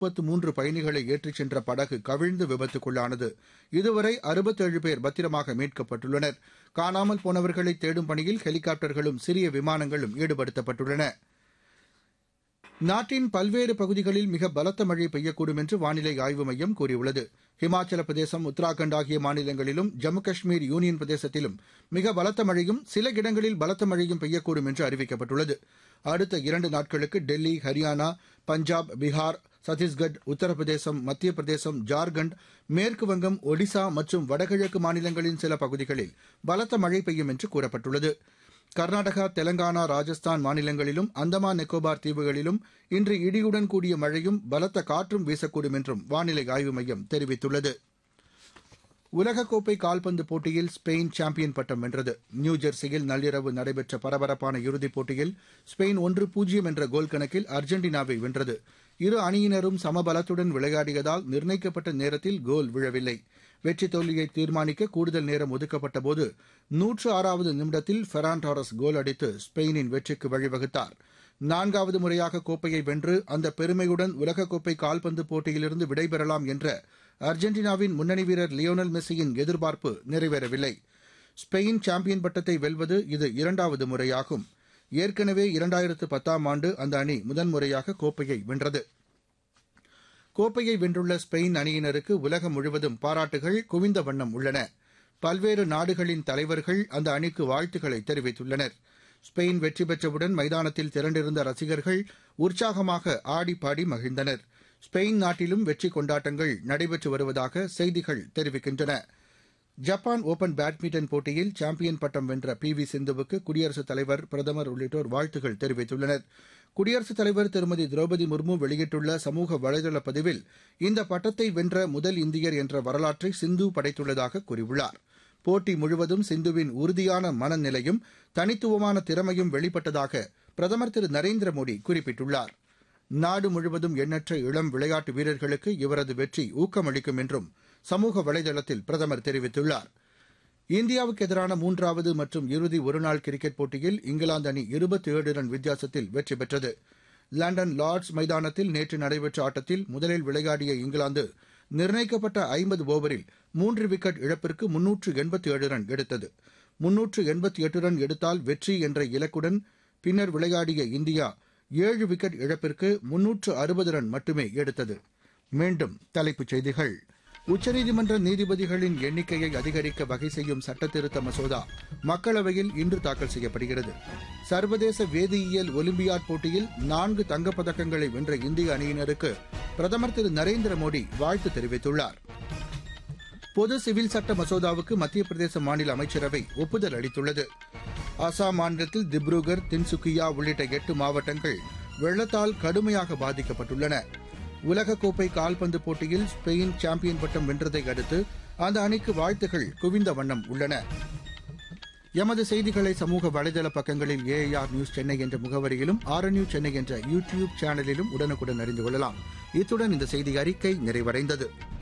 முப்பத்து மூன்று பயணிகளை ஏற்றிச் சென்ற படகு கவிழ்ந்து விபத்துக்குள்ளானது இதுவரை அறுபத்தேழு பேர் பத்திரமாக மீட்கப்பட்டுள்ளனர் காணாமல் போனவர்களை தேடும் பணியில் ஹெலிகாப்டர்களும் சிறிய விமானங்களும் ஈடுபடுத்தப்பட்டுள்ளன நாட்டின் பல்வேறு பகுதிகளில் மிக பலத்த மழை பெய்யக்கூடும் என்று வானிலை ஆய்வு மையம் கூறியுள்ளது ஹிமாச்சல பிரதேசம் உத்தராகண்ட் ஆகிய மாநிலங்களிலும் ஜம்மு காஷ்மீர் யூனியன் பிரதேசத்திலும் மிக பலத்த மழையும் சில இடங்களில் பலத்த மழையும் பெய்யக்கூடும் என்று அறிவிக்கப்பட்டுள்ளது அடுத்த இரண்டு நாட்களுக்கு டெல்லி ஹரியானா பஞ்சாப் பீகார் சத்தீஸ்கட் உத்தரப்பிரதேசம் மத்திய பிரதேசம் ஜார்க்கண்ட் மேற்கு வங்கம் ஒடிசா மற்றும் வடகிழக்கு மாநிலங்களின் சில பகுதிகளில் பலத்த மழை பெய்யும் என்று கூறப்பட்டுள்ளது கர்நாடகா தெலங்கானா ராஜஸ்தான் மாநிலங்களிலும் அந்தமான் நிக்கோபார் தீவுகளிலும் இன்று இடியுடன் கூடிய மழையும் பலத்த காற்றும் வீசக்கூடும் என்றும் வானிலை ஆய்வு மையம் தெரிவித்துள்ளது உலகக்கோப்பை கால்பந்து போட்டியில் ஸ்பெயின் சாம்பியன் பட்டம் வென்றது நியூஜெர்சியில் நள்ளிரவு நடைபெற்ற பரபரப்பான இறுதிப் போட்டியில் ஸ்பெயின் ஒன்று பூஜ்ஜியம் என்ற கோல் கணக்கில் அர்ஜென்டினாவை வென்றது இரு அணியினரும் சமபலத்துடன் விளையாடியதால் நிர்ணயிக்கப்பட்ட நேரத்தில் கோல் விழவில்லை வெற்றி தோல்வியை தீர்மானிக்க கூடுதல் நேரம் ஒதுக்கப்பட்டபோது நூற்று ஆறாவது நிமிடத்தில் ஃபெரான் டாரஸ் கோல் அடித்து ஸ்பெயினின் வெற்றிக்கு வழிவகுத்தார் நான்காவது முறையாக கோப்பையை வென்று அந்த பெருமையுடன் உலகக்கோப்பை கால்பந்து போட்டியிலிருந்து விடைபெறலாம் என்ற அர்ஜென்டினாவின் முன்னணி வீரர் லியோனல் மெஸ்ஸியின் எதிர்பார்ப்பு நிறைவேறவில்லை ஸ்பெயின் சாம்பியன் பட்டத்தை வெல்வது இது இரண்டாவது முறையாகும் ஏற்கனவே இரண்டாயிரத்து பத்தாம் ஆண்டு அந்த அணி முதன்முறையாக கோப்பையை வென்றது கோப்பையை வென்றுள்ள ஸ்பெயின் அணியினருக்கு உலகம் முழுவதும் பாராட்டுகள் குவிந்த வண்ணம் உள்ளன பல்வேறு நாடுகளின் தலைவர்கள் அந்த அணிக்கு வாழ்த்துக்களை தெரிவித்துள்ளனர் ஸ்பெயின் வெற்றி பெற்றவுடன் மைதானத்தில் திரண்டிருந்த ரசிகர்கள் உற்சாகமாக ஆடி பாடி மகிழ்ந்தனர் ஸ்பெயின் நாட்டிலும் வெற்றி கொண்டாட்டங்கள் நடைபெற்று வருவதாக செய்திகள் தெரிவிக்கின்றன ஜப்பான் ஓபன் பேட்மிண்டன் போட்டியில் சாம்பியன் பட்டம் வென்ற பி வி சிந்துவுக்கு குடியரசுத் தலைவர் பிரதமர் உள்ளிட்டோர் வாழ்த்துகள் தெரிவித்துள்ளனர் குடியரசுத் தலைவர் திருமதி திரௌபதி முர்மு வெளியிட்டுள்ள சமூக வலைதள பதிவில் இந்த பட்டத்தை வென்ற முதல் இந்தியர் என்ற வரலாற்றை சிந்து படைத்துள்ளதாக கூறியுள்ளார் போட்டி முழுவதும் சிந்துவின் உறுதியான மனநிலையும் தனித்துவமான திறமையும் வெளிப்பட்டதாக பிரதமர் திரு நரேந்திர மோடி குறிப்பிட்டுள்ளார் நாடு முழுவதும் எண்ணற்ற இளம் விளையாட்டு வீரர்களுக்கு இவரது வெற்றி ஊக்கமளிக்கும் என்றும் சமூக வலைதளத்தில் பிரதமர் தெரிவித்துள்ளார் இந்தியாவுக்கு எதிரான மூன்றாவது மற்றும் இறுதி ஒருநாள் கிரிக்கெட் போட்டியில் இங்கிலாந்து அணி இருபத்தி ஏழு ரன் வித்தியாசத்தில் வெற்றி பெற்றது லண்டன் லார்ட்ஸ் மைதானத்தில் நேற்று நடைபெற்ற ஆட்டத்தில் முதலில் விளையாடிய இங்கிலாந்து நிர்ணயிக்கப்பட்ட ஐம்பது ஓவரில் மூன்று விக்கெட் இழப்பிற்கு முன்னூற்று எண்பத்தி ஏழு ரன் எடுத்தது முன்னூற்று எண்பத்தி எட்டு ரன் எடுத்தால் வெற்றி என்ற இலக்குடன் பின்னர் விளையாடிய இந்தியா ஏழு விக்கெட் இழப்பிற்கு முன்னூற்று அறுபது ரன் மட்டுமே எடுத்தது மீண்டும் தலைப்புச் செய்திகள் உச்சநீதிமன்ற நீதிபதிகளின் எண்ணிக்கையை அதிகரிக்க வகை செய்யும் சட்டத்திருத்த மசோதா மக்களவையில் இன்று தாக்கல் செய்யப்படுகிறது சர்வதேச வேதியியல் ஒலிம்பியாட் போட்டியில் நான்கு தங்கப்பதக்கங்களை வென்ற இந்திய அணியினருக்கு பிரதமர் திரு நரேந்திர மோடி வாழ்த்து தெரிவித்துள்ளார் பொது சிவில் சட்ட மசோதாவுக்கு மத்திய பிரதேச மாநில அமைச்சரவை ஒப்புதல் அளித்துள்ளது அசாம் மாநிலத்தில் திப்ருகர் தின்சுக்கியா உள்ளிட்ட எட்டு மாவட்டங்கள் வெள்ளத்தால் கடுமையாக பாதிக்கப்பட்டுள்ளன உலகக்கோப்பை கால்பந்து போட்டியில் ஸ்பெயின் சாம்பியன் பட்டம் வென்றதை அடுத்து அந்த அணிக்கு வாழ்த்துகள் குவிந்த வண்ணம் உள்ளன எமது செய்திகளை சமூக வலைதள பக்கங்களில் ஏஐஆர் நியூஸ் சென்னை என்ற முகவரியிலும் ஆர்என்யூ சென்னை என்ற யூ டியூப் சேனலிலும் உடனுக்குடன் அறிந்து கொள்ளலாம் இத்துடன் இந்த செய்தி அறிக்கை நிறைவடைந்தது